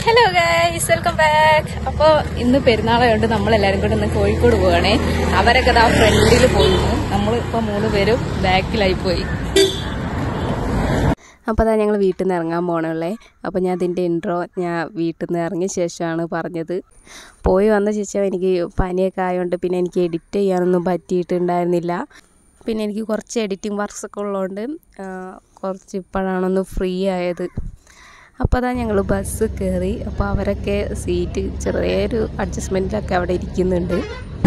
Hello guys welcome back അപ്പോൾ ഇന്ന് പെരുന്നാളായതുകൊണ്ട് നമ്മൾ എല്ലാവരും കൂടെ ഇന്ന് കോഴിക്കോട് പോവാണേ അവരൊക്കെ ആ ഫ്രണ്ടിൽ പോകുന്നു നമ്മൾ ഇപ്പോൾ മൂന്ന് പേരും ബാക്കിലായി പോയി അപ്പോൾ അതാ ഞങ്ങൾ വീട്ടിൽ നിന്ന് ഇറങ്ങാൻ പോകണുള്ളേ അപ്പോൾ ഞാൻ അതിൻ്റെ ഇൻട്രോ ഞാൻ വീട്ടിൽ നിന്ന് ഇറങ്ങിയ ശേഷമാണ് പറഞ്ഞത് പോയി വന്ന ശേഷം എനിക്ക് പനിയൊക്കെ ആയതുകൊണ്ട് പിന്നെ എനിക്ക് എഡിറ്റ് ചെയ്യാനൊന്നും പറ്റിയിട്ടുണ്ടായിരുന്നില്ല പിന്നെ എനിക്ക് കുറച്ച് എഡിറ്റിംഗ് വർക്ക്സ് ഒക്കെ ഉള്ളതുകൊണ്ട് ആ, കുറച്ച് ഇപ്പോഴാണൊന്ന് ഫ്രീ ആയത് അപ്പോൾ അതാ ഞങ്ങൾ ബസ് കയറി അപ്പോൾ അവരൊക്കെ സീറ്റ് ചെറിയൊരു അഡ്ജസ്റ്റ്മെൻറ്റിലൊക്കെ അവിടെ ഇരിക്കുന്നുണ്ട്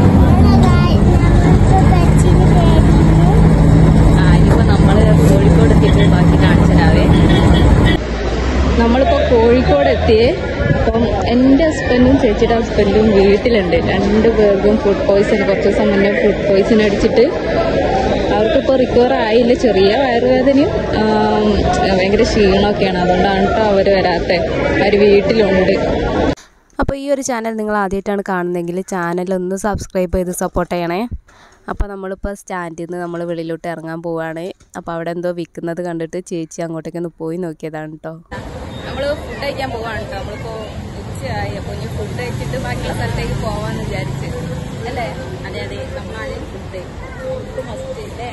ആ ഇനിയിപ്പോൾ നമ്മൾ കോഴിക്കോട് എത്തിയിട്ട് ബാക്കി കാണിച്ചതാവേ നമ്മളിപ്പോൾ കോഴിക്കോട് എത്തിയേ അപ്പം എൻ്റെ ഹസ്ബൻഡും ചേച്ചിയുടെ ഹസ്ബൻഡും വീട്ടിലുണ്ട് രണ്ട് പേർക്കും ഫുഡ് പോയ്സൺ കുറച്ച് ദിവസം മുന്നേ ഫുഡ് പോയ്സൺ അടിച്ചിട്ട് അവർക്കിപ്പോൾ റിക്കവർ ആയില്ല ചെറിയ വയറുവേദനയും ആം, ഭയങ്കര ക്ഷീണമൊക്കെയാണ് അതുകൊണ്ടാണ് കേട്ടോ അവർ വരാത്തത് അവർ വീട്ടിലുണ്ട് അപ്പോൾ ഈ ഒരു ചാനൽ നിങ്ങൾ ആദ്യമായിട്ടാണ് കാണുന്നതെങ്കിൽ ചാനൽ ഒന്ന് സബ്സ്ക്രൈബ് ചെയ്ത് സപ്പോർട്ട് ചെയ്യണേ അപ്പോൾ നമ്മളിപ്പോൾ സ്റ്റാൻഡിൽ നിന്ന് നമ്മൾ വെളിയിലോട്ട് ഇറങ്ങാൻ പോവുകയാണ് അപ്പോൾ അവിടെ എന്തോ വിൽക്കുന്നത് കണ്ടിട്ട് ചേച്ചി അങ്ങോട്ടേക്കൊന്ന് പോയി നോക്കിയതാണ് കേട്ടോ നമ്മൾ ഫുഡ് കഴിക്കാൻ പോവാണ് കേട്ടോ നമ്മളിപ്പോൾ ഉച്ചയായി അപ്പോൾ ഇനി ഫുഡ് കഴിച്ചിട്ട് ബാക്കിയുള്ള സ്ഥലത്തേക്ക് പോവാന്ന് വിചാരിച്ച് അല്ലേ അതെ അതെ നമ്മളാദ്യം ഫുഡ് ഫുഡ് മസ്റ്റ് അല്ലേ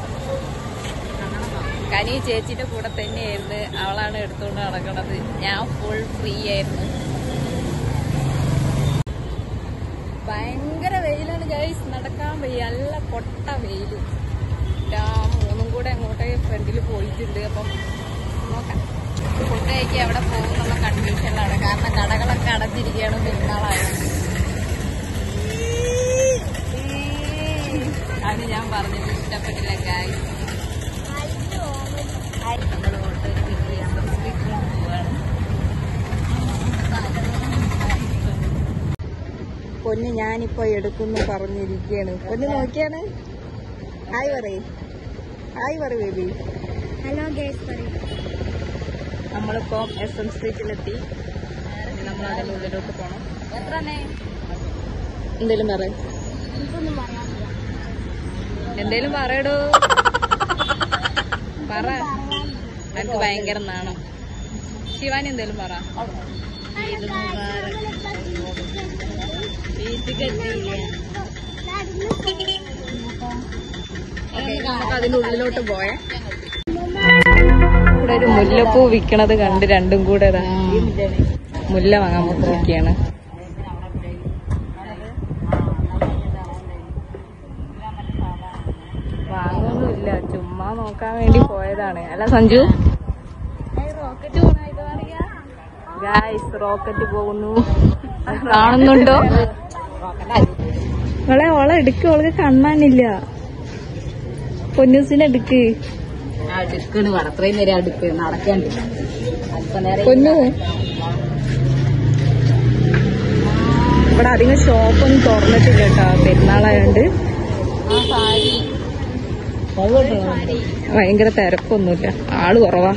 കനി ചേച്ചിന്റെ കൂടെ തന്നെയായിരുന്നു അവളാണ് എടുത്തുകൊണ്ട് നടക്കണത് ഞാൻ ഫുൾ ഫ്രീ ആയിരുന്നു ഭയങ്കര വെയിലാണ് ഗൈസ് നടക്കാൻ വയ്യ നല്ല പൊട്ട വെയില് ഞാൻ മൂന്നും കൂടെ അങ്ങോട്ടേ ഫ്രണ്ടിൽ പോയിട്ടുണ്ട് അപ്പം നോക്കാം ഫുഡ് കഴിക്കാൻ അവിടെ പോകുന്നുള്ള കൺഫ്യൂഷനിലാണ് കാരണം കടകളൊക്കെ അടച്ചിരിക്കുകയാണ് പെരുന്നാളായത് അത് ഞാൻ പറഞ്ഞത് ഇഷ്ടപ്പെട്ടില്ല ഗായ് നമ്മൾ ഓട്ടോ ചെയ്യാൻ പോവാണ് പൊന്ന് ഞാനിപ്പോ എടുക്കുന്നു പറഞ്ഞിരിക്കുകയാണ് പൊന്ന് നോക്കിയാണ് ഹായ് പറയ് ഹായ് പറ ബേബി ഹലോ ഗേസ് നമ്മളിപ്പോ എസ് എം സ്ട്രീറ്റിലെത്തി ഇനി നമ്മൾ അതിന്റെ ഉള്ളിലോട്ട് പോണം എന്തേലും പറ എനിക്കൊന്നും പറയാനില്ല എന്തേലും പറയടോ പറ എനിക്ക് ഭയങ്കര നാണം ശിവാനി എന്തേലും പറ നമുക്ക് അതിന്റെ ഉള്ളിലോട്ട് പോയേ ഇവിടെ ഒരു മുല്ലപ്പൂ വിൽക്കണത് കണ്ട് രണ്ടും കൂടെ ഇതാ മുല്ല വാങ്ങാൻ നോക്കിയാണ് വാങ്ങൊന്നുമില്ല ചുമ്മാ നോക്കാൻ വേണ്ടി പോയതാണ് അല്ല സഞ്ജു ഗായ്സ് റോക്കറ്റ് പോകുന്നു കാണുന്നുണ്ടോ അവളെ ഓളെ എടുക്ക് ഓൾക്ക് കണ്ണാനില്ല പൊന്നൂസിനെ എടുക്ക് അടുക്കാണ് അത്രയും നേരം അടുക്ക് നടക്കാണ്ട് പൊന്നു ഇവിടെ അധികം ഷോപ്പൊന്നും തുറന്നിട്ടില്ല കേട്ടോ പെരുന്നാളായോണ്ട് ഭയങ്കര തിരക്കൊന്നുമില്ല ആള് കുറവാ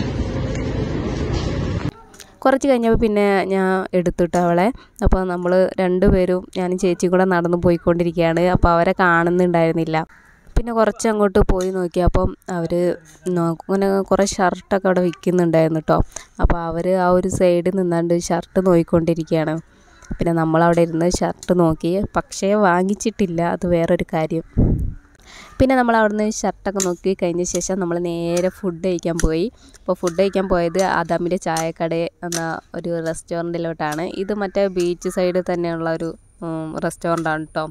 കുറച്ച് കഴിഞ്ഞപ്പോൾ പിന്നെ ഞാൻ എടുത്തിട്ട് അവളെ അപ്പോൾ നമ്മൾ രണ്ടുപേരും ഞാനും ചേച്ചിയും കൂടെ നടന്നു പോയിക്കൊണ്ടിരിക്കുകയാണ് അപ്പോൾ അവരെ കാണുന്നുണ്ടായിരുന്നില്ല പിന്നെ കുറച്ച് അങ്ങോട്ട് പോയി നോക്കി അപ്പം അവർ അങ്ങനെ കുറേ ഷർട്ടൊക്കെ അവിടെ വിൽക്കുന്നുണ്ടായിരുന്നു കേട്ടോ അപ്പോൾ അവർ ആ ഒരു സൈഡിൽ നിന്നാണ്ട് ഷർട്ട് നോക്കിക്കൊണ്ടിരിക്കുകയാണ് പിന്നെ നമ്മളവിടെ ഇരുന്ന് ഷർട്ട് നോക്കി പക്ഷേ വാങ്ങിച്ചിട്ടില്ല അത് വേറൊരു കാര്യം പിന്നെ നമ്മൾ അവിടുന്ന് ഷർട്ടൊക്കെ നോക്കി കഴിഞ്ഞ ശേഷം നമ്മൾ നേരെ ഫുഡ് കഴിക്കാൻ പോയി അപ്പോൾ ഫുഡ് കഴിക്കാൻ പോയത് ആദാമിൻ്റെ ചായക്കട എന്ന ഒരു റെസ്റ്റോറൻറ്റിലോട്ടാണ് ഇത് മറ്റേ ബീച്ച് സൈഡിൽ തന്നെയുള്ള ഒരു റെസ്റ്റോറൻ്റാണ് കേട്ടോ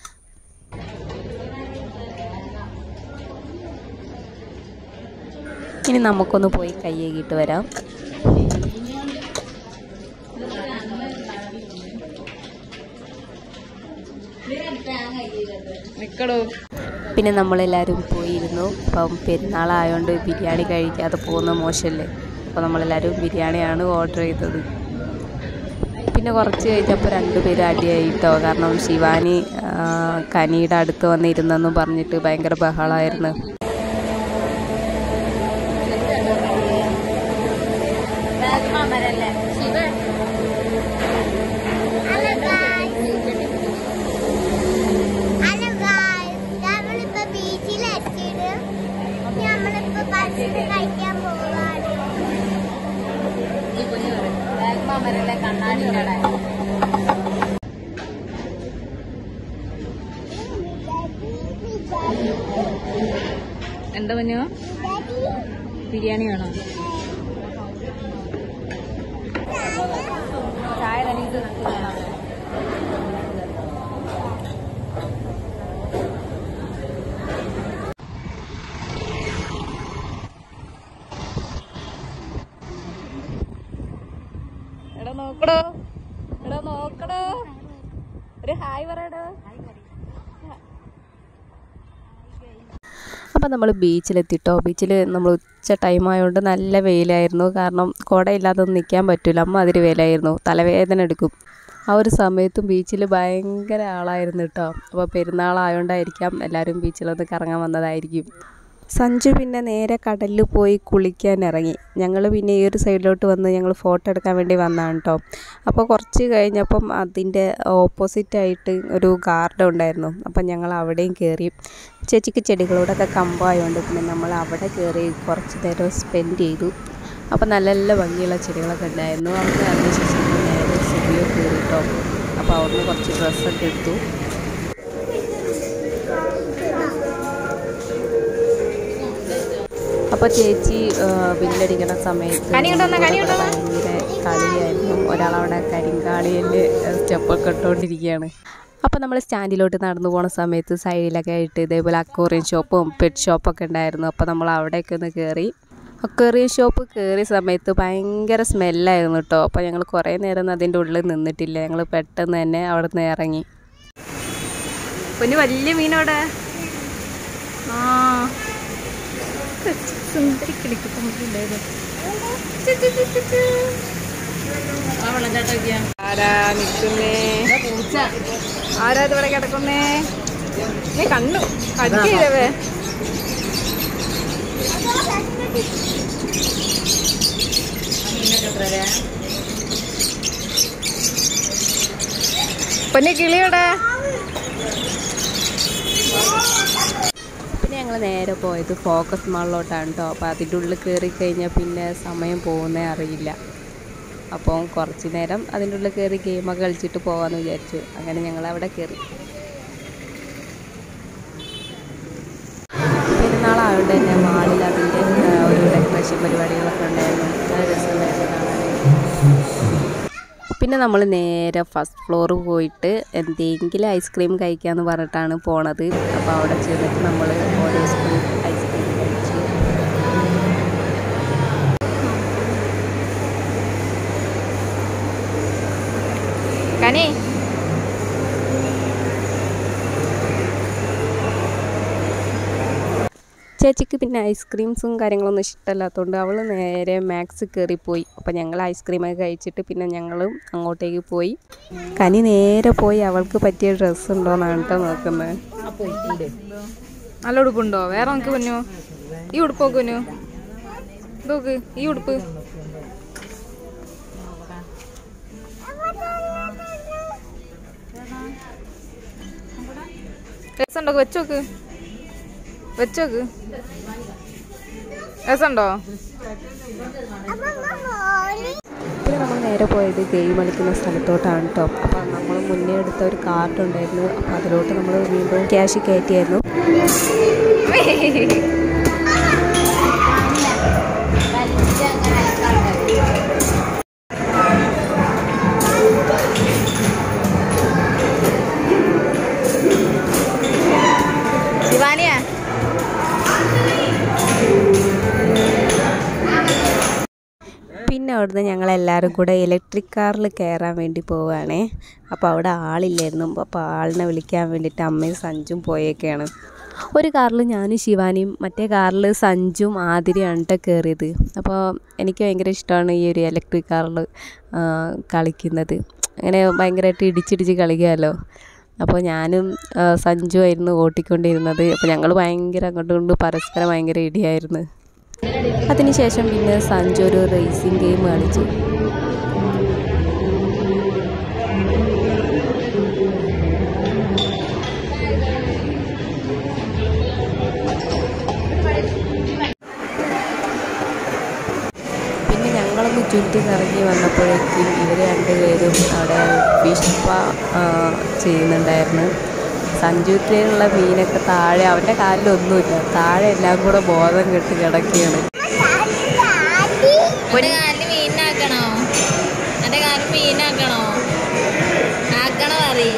ഇനി നമുക്കൊന്ന് പോയി കൈ കഴുകിയിട്ട് വരാം നിക്കടോ പിന്നെ നമ്മളെല്ലാവരും പോയിരുന്നു അപ്പം പെരുന്നാളായതുകൊണ്ട് ബിരിയാണി കഴിക്കാതെ പോകുന്ന മോശമല്ലേ അപ്പോൾ നമ്മളെല്ലാവരും ബിരിയാണിയാണ് ഓർഡർ ചെയ്തത് പിന്നെ കുറച്ച് കഴിഞ്ഞപ്പോൾ രണ്ടുപേരും അടിയായിട്ടോ കാരണം ശിവാനി ആ, കനിയുടെ അടുത്ത് വന്നിരുന്നെന്നും പറഞ്ഞിട്ട് ഭയങ്കര ബഹളമായിരുന്നു ഹലോ ഗായ്സ് ഹലോ ഗായ്സ് നമ്മളിപ്പോ ബീച്ചിലെത്തിയിട്ട് നമ്മളിപ്പോ ഭക്ഷണം കഴിക്കാൻ പോവാണ് ഈ കുഞ്ഞു പറ വരല്ലേ കണ്ണാടിയുടെ എന്താ പഞ്ഞോ ബിരിയാണി വേണോ ചായ തനിക്ക് വേണം എടാ നോക്കടോ എടാ നോക്കടോ ഒരു ഹായ് പറയടോ അപ്പോൾ നമ്മൾ ബീച്ചിലെത്തിട്ടോ ബീച്ചിൽ നമ്മൾ ഉച്ച ടൈം ആയതുകൊണ്ട് നല്ല വെയിലായിരുന്നു കാരണം കുടയില്ലാതെ ഒന്നും നിൽക്കാൻ പറ്റില്ല അമ്മ അതിൽ വെയിലായിരുന്നു തലവേദന എടുക്കും ആ ഒരു സമയത്തും ബീച്ചിൽ ഭയങ്കര ആളായിരുന്നു കേട്ടോ അപ്പോൾ പെരുന്നാളായതുകൊണ്ടായിരിക്കാം എല്ലാവരും ബീച്ചിലൊന്ന് കറങ്ങാൻ വന്നതായിരിക്കും സഞ്ജു പിന്നെ നേരെ കടലിൽ പോയി കുളിക്കാൻ ഇറങ്ങി ഞങ്ങൾ പിന്നെ ഈ ഒരു സൈഡിലോട്ട് വന്ന് ഞങ്ങൾ ഫോട്ടോ എടുക്കാൻ വേണ്ടി വന്നതാണ് കേട്ടോ അപ്പോൾ കുറച്ച് കഴിഞ്ഞപ്പം അതിൻ്റെ ഓപ്പോസിറ്റായിട്ട് ഒരു ഗാർഡൻ ഉണ്ടായിരുന്നു അപ്പം ഞങ്ങൾ അവിടെയും കയറി ചേച്ചിക്ക് ചെടികളോടൊക്കെ കമ്പായതുകൊണ്ട് പിന്നെ നമ്മൾ അവിടെ കയറി കുറച്ച് നേരം സ്പെൻഡ് ചെയ്തു അപ്പോൾ നല്ല നല്ല ഭംഗിയുള്ള ചെടികളൊക്കെ ഉണ്ടായിരുന്നു അവിടെ അതിനുശേഷം ഞങ്ങൾ നേരെ സിബിയോ കയറി കേട്ടോ അപ്പോൾ അവിടുന്ന് കുറച്ച് ഡ്രസ്സൊക്കെ എടുത്തു അപ്പോൾ ചേച്ചി ആ, ബില്ലടിക്കണ സമയത്ത് കനിയുണ്ടോന്ന്, ഇവിടെ കനിയുണ്ടോന്ന്? ഭയങ്കര കളിയായിരുന്നു ഒരാളവിടെ കരിങ്കാളിയിൽ സ്റ്റെപ്പൊക്കെ ഇട്ടുകൊണ്ടിരിക്കുകയാണ് അപ്പോൾ നമ്മൾ സ്റ്റാൻഡിലോട്ട് നടന്നു പോണ സമയത്ത് സൈഡിലൊക്കെ ആയിട്ട് ഇതേപോലെ അക്വേറിയം ഷോപ്പും പെറ്റ് ഷോപ്പൊക്കെ ഉണ്ടായിരുന്നു അപ്പോൾ നമ്മൾ അവിടെയൊക്കെ ഒന്ന് കയറി അക്വേറിയം ഷോപ്പ് കയറിയ സമയത്ത് ഭയങ്കര സ്മെല്ലായിരുന്നു കേട്ടോ അപ്പോൾ ഞങ്ങൾ കുറേ നേരം ഒന്നും അതിൻ്റെ ഉള്ളിൽ നിന്നിട്ടില്ല ഞങ്ങൾ പെട്ടെന്ന് തന്നെ അവിടെ നിന്ന് ഇറങ്ങി പൊന്നു വലിയ മീനോടെ ആ സുന്ദരി കിളിക്കുന്നുണ്ടായത് ആരാ നിൽക്കുന്നേ ആരാ ഇതിവിടെ കിടക്കുന്നേ നീ കണ്ണു കടിക്കേ പൊന്നെ കിളിയോടെ പിന്നെ ഞങ്ങൾ നേരെ പോയത് ഫോക്കസ് മാളിലോട്ടാണ് കേട്ടോ അപ്പോൾ അതിൻ്റെ ഉള്ളിൽ കയറി കഴിഞ്ഞാൽ പിന്നെ സമയം പോകുന്നേ അറിയില്ല അപ്പോൾ കുറച്ച് നേരം അതിൻ്റെ ഉള്ളിൽ കയറി ഗെയിമൊക്കെ കളിച്ചിട്ട് പോകാമെന്ന് വിചാരിച്ചു അങ്ങനെ ഞങ്ങൾ അവിടെ കയറി പെരുന്നാളായതുകൊണ്ട് തന്നെ മാളിൽ അതിൻ്റെ ആ, ഒരു ഡെക്കറേഷൻ പരിപാടികളൊക്കെ ഉണ്ടായിരുന്നു നല്ല രസമുണ്ടായിരുന്നു കാണാനായിട്ട് പിന്നെ നമ്മൾ നേരെ ഫസ്റ്റ് ഫ്ലോർ പോയിട്ട് എന്തെങ്കിലും ഐസ്ക്രീം കഴിക്കാമെന്ന് പറഞ്ഞിട്ടാണ് പോണത് അപ്പോൾ അവിടെ ചെന്നിട്ട് നമ്മൾ ഓരോ സ്കൂൾ ഐസ്ക്രീം കഴിച്ചു കനി ചേച്ചിക്ക് പിന്നെ ഐസ്ക്രീംസും കാര്യങ്ങളൊന്നും ഇഷ്ടമല്ലാത്തതുകൊണ്ട് അവൾ നേരെ മാക്സ് കയറിപ്പോയി അപ്പോൾ ഞങ്ങൾ ഐസ്ക്രീമൊക്കെ കഴിച്ചിട്ട് പിന്നെ ഞങ്ങളും അങ്ങോട്ടേക്ക് പോയി കനി നേരെ പോയി അവൾക്ക് പറ്റിയ ഡ്രസ്സ് ഉണ്ടോയെന്നാണ് കേട്ടോ നോക്കുന്നത് നല്ല ഉടുപ്പുണ്ടോ വേറെ നമുക്ക് പൊന്നു ഈ ഉടുപ്പ് നോക്ക് പൊന്നു നോക്ക് ഈ ഉടുപ്പ് രസമുണ്ടോ വെച്ചോക്ക് വെച്ചോക്ക് രസമുണ്ടോ പിന്നെ നമ്മൾ നേരെ പോയത് ഗെയിം കളിക്കുന്ന സ്ഥലത്തോട്ടാണ് കേട്ടോ അപ്പോൾ നമ്മൾ മുന്നേ എടുത്ത ഒരു കാർഡ് ഉണ്ടായിരുന്നു അപ്പോൾ അതിലോട്ട് നമ്മൾ വീണ്ടും ക്യാഷ് കയറ്റിയായിരുന്നു ശിവാനിയാ പിന്നെ അവിടുന്ന് ഞങ്ങൾ എല്ലാവരും കൂടെ ഇലക്ട്രിക് കാറിൽ കയറാൻ വേണ്ടി പോവുകയാണേ അപ്പോൾ അവിടെ ആളില്ലായിരുന്നു അപ്പോൾ ആളിനെ വിളിക്കാൻ വേണ്ടിയിട്ട് അമ്മയും സഞ്ജും പോയേക്കാണ് ഒരു കാറിൽ ഞാനും ശിവാനിയും മറ്റേ കാറിൽ സഞ്ജും ആതിരയാണ് കേട്ടോ കയറിയത് അപ്പോൾ എനിക്ക് ഭയങ്കര ഇഷ്ടമാണ് ഈ ഒരു ഇലക്ട്രിക് കാറിൽ കളിക്കുന്നത് അങ്ങനെ ഭയങ്കരമായിട്ട് ഇടിച്ചിടിച്ച് കളിക്കാമല്ലോ അപ്പോൾ ഞാനും ആ, സഞ്ജു ആയിരുന്നു ഓട്ടിക്കൊണ്ടിരുന്നത് അപ്പോൾ ഞങ്ങൾ ഭയങ്കര അങ്ങോട്ടും ഇങ്ങോട്ടും പരസ്പരം ഭയങ്കര ഇടിയായിരുന്നു അതിനുശേഷം പിന്നെ സഞ്ജു ഒരു റേസിംഗ് ഗെയിം കളിച്ചു പിന്നെ ഞങ്ങളൊന്ന് ചുറ്റി കറങ്ങി വന്നപ്പോൾ എത്തിയപ്പോഴേക്കും ഇവർ രണ്ടുപേരും അവിടെ വിഷ്പ ചെയ്യുന്നുണ്ടായിരുന്നു സഞ്ജുത്തിലുള്ള മീനൊക്കെ താഴെ അവൻ്റെ കാലിലൊന്നുമില്ല താഴെ എല്ലാം കൂടെ ബോധം കെട്ട് കിടക്കുകയാണ് എന്റെ കാലിൽ മീനാക്കണോ എന്റെ കാലിൽ മീനാക്കണോ ആക്കണോ അറിയും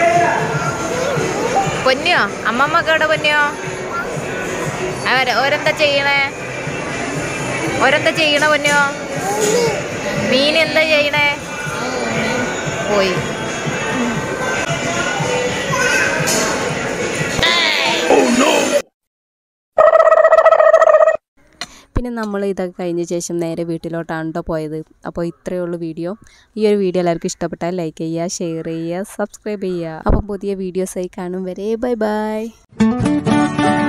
പൊന്നിയോ അമ്മമ്മക്ക് എവിടെ പൊന്നിയോ അവര് ഓരെന്താ ചെയ്യണേ ഓരെന്താ ചെയ്യണ പൊന്നിയോ മീൻ എന്താ ചെയ്യണേ പോയി പിന്നെ നമ്മൾ ഇതൊക്കെ കഴിഞ്ഞ ശേഷം നേരെ വീട്ടിലോട്ടാണ് കേട്ടോ പോയത് അപ്പോൾ ഇത്രയേ ഉള്ളൂ വീഡിയോ ഈ ഒരു വീഡിയോ എല്ലാവർക്കും ഇഷ്ടപ്പെട്ടാൽ ലൈക്ക് ചെയ്യുക ഷെയർ ചെയ്യുക സബ്സ്ക്രൈബ് ചെയ്യുക അപ്പം പുതിയ വീഡിയോസായി കാണും വരെ ബൈ ബൈ